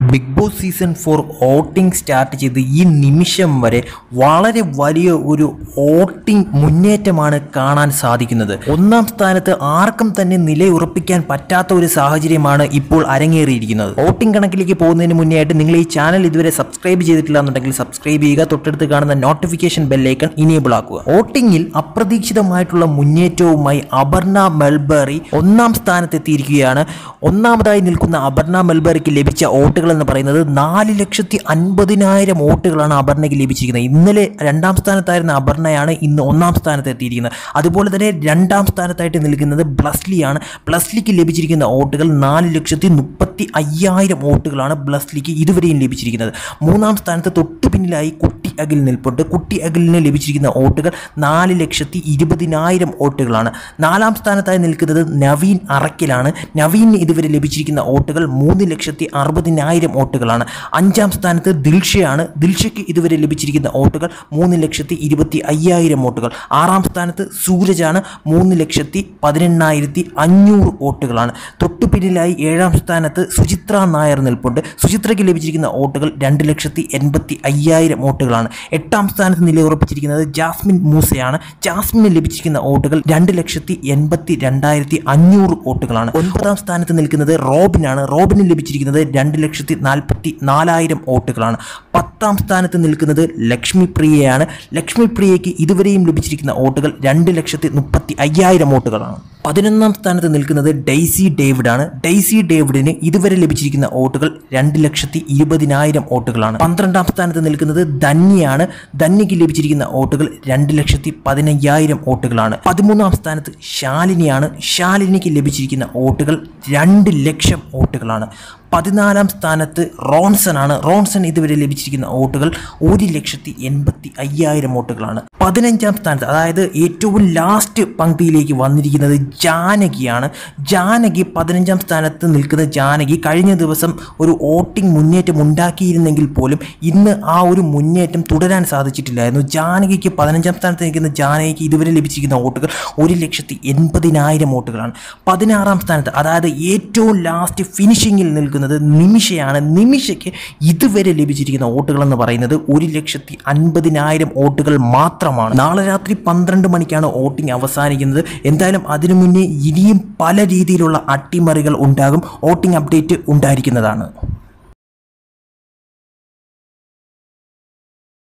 big Boss season four voting start ചെയ്ത് ഈ നിമിഷം വരെ വളരെ വലിയ ഒരു വോട്ടിംഗ് മുന്നേറ്റമാണ് കാണാൻ സാധിക്കുന്നത് ഒന്നാം സ്ഥാനത്ത് ആർക്കും തന്നെ നിലയുറപ്പിക്കാൻ പറ്റാത്ത ഒരു സാഹചര്യമാണ് ഇപ്പോൾ അരങ്ങേറിയിരിക്കുന്നത് വോട്ടിംഗ് കണക്കിലേക്ക് പോകുന്നതിന് മുന്നേ ആയിട്ട് നിങ്ങൾ ഈ ചാനൽ ഇതുവരെ സബ്സ്ക്രൈബ് ചെയ്തിട്ടില്ല എന്നുണ്ടെങ്കിൽ സബ്സ്ക്രൈബ് ചെയ്യുക തൊട്ടടുത്ത് കാണുന്ന നോട്ടിഫിക്കേഷൻ ബെല്ലൈക്കൺ ഇനേബിൾ ആക്കുക വോട്ടിംഗിൽ അപ്രതീക്ഷിതമായിട്ടുള്ള മുന്നേറ്റവുമായി അപർണ മെൽബറി ഒന്നാം സ്ഥാനത്തെത്തിയിരിക്കുകയാണ് ഒന്നാമതായി നിൽക്കുന്ന അപർണ മെൽബറിക്ക് ലഭിച്ച വോട്ടുകൾ എന്ന് പറയുന്നത് നാല് ലക്ഷത്തി അൻപതിനായിരം വോട്ടുകളാണ് അപർണയ്ക്ക് ലഭിച്ചിരിക്കുന്നത് ഇന്നലെ രണ്ടാം സ്ഥാനത്തായിരുന്ന അപർണയാണ് ഇന്ന് ഒന്നാം സ്ഥാനത്ത് എത്തിയിരിക്കുന്നത് അതുപോലെ തന്നെ രണ്ടാം സ്ഥാനത്തായിട്ട് നിൽക്കുന്നത് ബ്ലസ്ലിയാണ് ബ്ലസ്ലിക്ക് ലഭിച്ചിരിക്കുന്ന വോട്ടുകൾ നാല് ലക്ഷത്തി മുപ്പത്തി അയ്യായിരം വോട്ടുകളാണ് ബ്ലസ്ലിക്ക് ഇതുവരെയും ലഭിച്ചിരിക്കുന്നത് മൂന്നാം സ്ഥാനത്ത് തൊട്ടു പിന്നിലായി കുട്ടി അഖിൽ നിൽപ്പുണ്ട് കുട്ടി അഖിലിന് ലഭിച്ചിരിക്കുന്ന വോട്ടുകൾ നാല് ലക്ഷത്തി ഇരുപതിനായിരം വോട്ടുകളാണ് നാലാം സ്ഥാനത്തായി നിൽക്കുന്നത് നവീൻ അറക്കിലാണ് നവീന് ഇതുവരെ ലഭിച്ചിരിക്കുന്ന വോട്ടുകൾ മൂന്ന് ലക്ഷത്തി അറുപതിനായിരം വോട്ടുകളാണ് അഞ്ചാം സ്ഥാനത്ത് ദിൽഷയാണ് ദിൽഷയ്ക്ക് ഇതുവരെ ലഭിച്ചിരിക്കുന്ന വോട്ടുകൾ മൂന്ന് ലക്ഷത്തി ഇരുപത്തി അയ്യായിരം വോട്ടുകൾ ആറാം സ്ഥാനത്ത് സൂരജാണ് മൂന്ന് ലക്ഷത്തി പതിനെണ്ണായിരത്തി അഞ്ഞൂറ് വോട്ടുകളാണ് തൊട്ടു പിന്നിലായി ഏഴാം സ്ഥാനത്ത് സുചിത്ര നായർ നിൽപ്പുണ്ട് സുചിത്രയ്ക്ക് ലഭിച്ചിരിക്കുന്ന വോട്ടുകൾ രണ്ട് ലക്ഷത്തി എൺപത്തി അയ്യായിരം വോട്ടുകളാണ് എട്ടാം സ്ഥാനത്ത് നിലയുറപ്പിച്ചിരിക്കുന്നത് ജാസ്മിൻ മൂസയാണ് ജാസ്മിന് ലഭിച്ചിരിക്കുന്ന വോട്ടുകൾ രണ്ട് ലക്ഷത്തി എൺപത്തി രണ്ടായിരത്തി അഞ്ഞൂറ് വോട്ടുകളാണ് ഒൻപതാം സ്ഥാനത്ത് നിൽക്കുന്നത് റോബിനാണ് റോബിന് ലഭിച്ചിരിക്കുന്നത് രണ്ട് ലക്ഷത്തി നാൽപ്പത്തി നാലായിരം വോട്ടുകളാണ് പത്താം സ്ഥാനത്ത് നിൽക്കുന്നത് ലക്ഷ്മി പ്രിയയാണ് ലക്ഷ്മി പ്രിയയ്ക്ക് ഇതുവരെയും ലഭിച്ചിരിക്കുന്ന വോട്ടുകൾ രണ്ട് ലക്ഷത്തി മുപ്പത്തി അയ്യായിരം വോട്ടുകളാണ് പതിനൊന്നാം സ്ഥാനത്ത് നിൽക്കുന്നത് ഡെയ്സി ഡേവിഡാണ് ഡെയ്സി ഡേവിഡിന് ഇതുവരെ ലഭിച്ചിരിക്കുന്ന വോട്ടുകൾ രണ്ട് ലക്ഷത്തി ഇരുപതിനായിരം വോട്ടുകളാണ് പന്ത്രണ്ടാം സ്ഥാനത്ത് നിൽക്കുന്നത് ധന്യയാണ് ധന്യയ്ക്ക് ലഭിച്ചിരിക്കുന്ന വോട്ടുകൾ രണ്ട് ലക്ഷത്തി പതിനയ്യായിരം വോട്ടുകളാണ് പതിമൂന്നാം സ്ഥാനത്ത് ശാലിനിയാണ് ശാലിനിക്ക് ലഭിച്ചിരിക്കുന്ന വോട്ടുകൾ രണ്ട് ലക്ഷം വോട്ടുകളാണ് പതിനാലാം സ്ഥാനത്ത് റോൺസൺ ആണ് റോൺസൺ ഇതുവരെ ലഭിച്ചിരിക്കുന്ന വോട്ടുകൾ ഒരു ലക്ഷത്തി എൺപത്തി അയ്യായിരം വോട്ടുകളാണ് പതിനഞ്ചാം സ്ഥാനത്ത് അതായത് ഏറ്റവും ലാസ്റ്റ് പങ്ക്തിയിലേക്ക് വന്നിരിക്കുന്നത് ജാനകിയാണ് ജാനകി പതിനഞ്ചാം സ്ഥാനത്ത് നിൽക്കുന്ന ജാനകി കഴിഞ്ഞ ദിവസം ഒരു വോട്ടിംഗ് മുന്നേറ്റം ഉണ്ടാക്കിയിരുന്നെങ്കിൽ പോലും ഇന്ന് ആ ഒരു മുന്നേറ്റം തുടരാൻ സാധിച്ചിട്ടില്ലായിരുന്നു ജാനകിക്ക് പതിനഞ്ചാം സ്ഥാനത്ത് നിൽക്കുന്ന ജാനകിക്ക് ഇതുവരെ ലഭിച്ചിരിക്കുന്ന വോട്ടുകൾ ഒരു ലക്ഷത്തി എൺപതിനായിരം വോട്ടുകളാണ് പതിനാറാം സ്ഥാനത്ത് അതായത് ഏറ്റവും ലാസ്റ്റ് ഫിനിഷിങ്ങിൽ നിൽക്കുന്നത് നിമിഷയാണ് നിമിഷയ്ക്ക് ഇതുവരെ ലഭിച്ചിരിക്കുന്ന വോട്ടുകൾ എന്ന് പറയുന്നത് ഒരു ലക്ഷത്തി അൻപതിനായിരം വോട്ടുകൾ മാത്രമാണ് നാളെ രാത്രി പന്ത്രണ്ട് മണിക്കാണ് വോട്ടിംഗ് അവസാനിക്കുന്നത് എന്തായാലും അതിനു മുന്നേ ഇനിയും പല രീതിയിലുള്ള അട്ടിമറികൾ ഉണ്ടാകും വോട്ടിംഗ് അപ്ഡേറ്റ് ഉണ്ടായിരിക്കുന്നതാണ്